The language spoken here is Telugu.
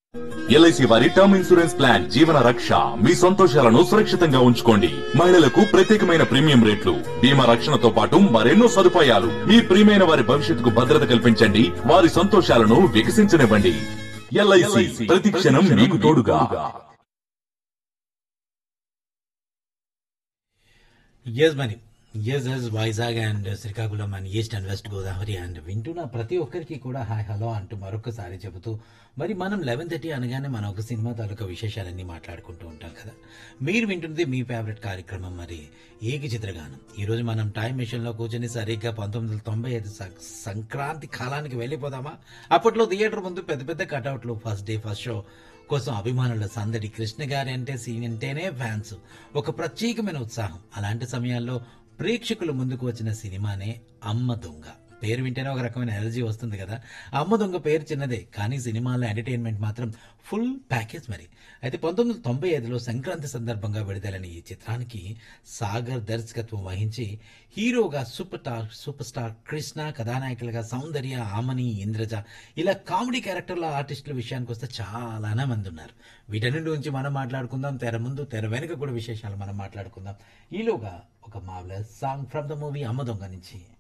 ఎల్ఐసి వారి టర్మ్ ఇన్సూరెన్స్ ప్లాన్ జీవన రక్ష మీ సంతోషాలను సురక్షితంగా ఉంచుకోండి మహిళలకు ప్రత్యేకమైన ప్రీమియం రేట్లు బీమా రక్షణతో పాటు మరెన్నో సదుపాయాలు మీ ప్రియమైన వారి భవిష్యత్తుకు భద్రత కల్పించండి వారి సంతోషాలను వికసించనివ్వండి ఎల్ఐసి ప్రతి క్షణం మీకు తోడుగా ఎస్ మరి S S Vizag and Srikakulam and east and west Godavari and వింటున్న ప్రతి ఒక్కరికి కూడా హాయ్ హలో అంటూ మరొకసారి చెబుతూ మరి మనం లెవెన్ థర్టీ అనగానే మనం ఒక సినిమా తాలూకా విశేషాలన్నీ మాట్లాడుకుంటూ ఉంటాం కదా మీరు వింటుంది మీ ఫేవరెట్ కార్యక్రమం మరి ఏక చిత్రగానం ఈరోజు మనం టైం మిషన్లో కూర్చొని సరిగ్గా పంతొమ్మిది వందల తొంభై ఐదు సం- సంక్రాంతి కాలానికి వెళ్ళిపోదామా అప్పట్లో థియేటర్ ముందు పెద్ద పెద్ద కటౌట్లు ఫస్ట్ డే ఫస్ట్ షో కోసం అభిమానుల సందడి కృష్ణ గారి అంటే సీన్ అంటేనే ఫ్యాన్స్ ఒక ప్రత్యేకమైన ఉత్సాహం అలాంటి సమయాల్లో ప్రేక్షకుల ముందుకు వచ్చిన సినిమానే అమ్మ దొంగ పేరు వింటేనే ఒక రకమైన ఎనర్జీ వస్తుంది కదా అమ్మ దొంగ పేరు చిన్నదే కానీ సినిమాలో ఎంటర్టైన్మెంట్ మాత్రం ఫుల్ ప్యాకేజ్ మరి అయితే పంతొమ్మిది వందల తొంభై ఐదులో సంక్రాంతి సందర్భంగా విడుదలైన ఈ చిత్రానికి సాగర్ దర్శకత్వం వహించి హీరోగా super star super star Krishna కథానాయకులుగా సౌందర్య ఆమని ఇంద్రజ ఇలా కామెడీ క్యారెక్టర్ల ఆర్టిస్టుల విషయానికి వస్తే చాలానే మంది ఉన్నారు వీటన్నిటి గురించి మనం మాట్లాడుకుందాం తెర ముందు తెర వెనుక కూడా విశేషాలు మనం మాట్లాడుకుందాం ఈలోగా ఒక మామూలు సాంగ్ ఫ్రమ్ ద మూవీ అమ్మ దొంగ నుంచి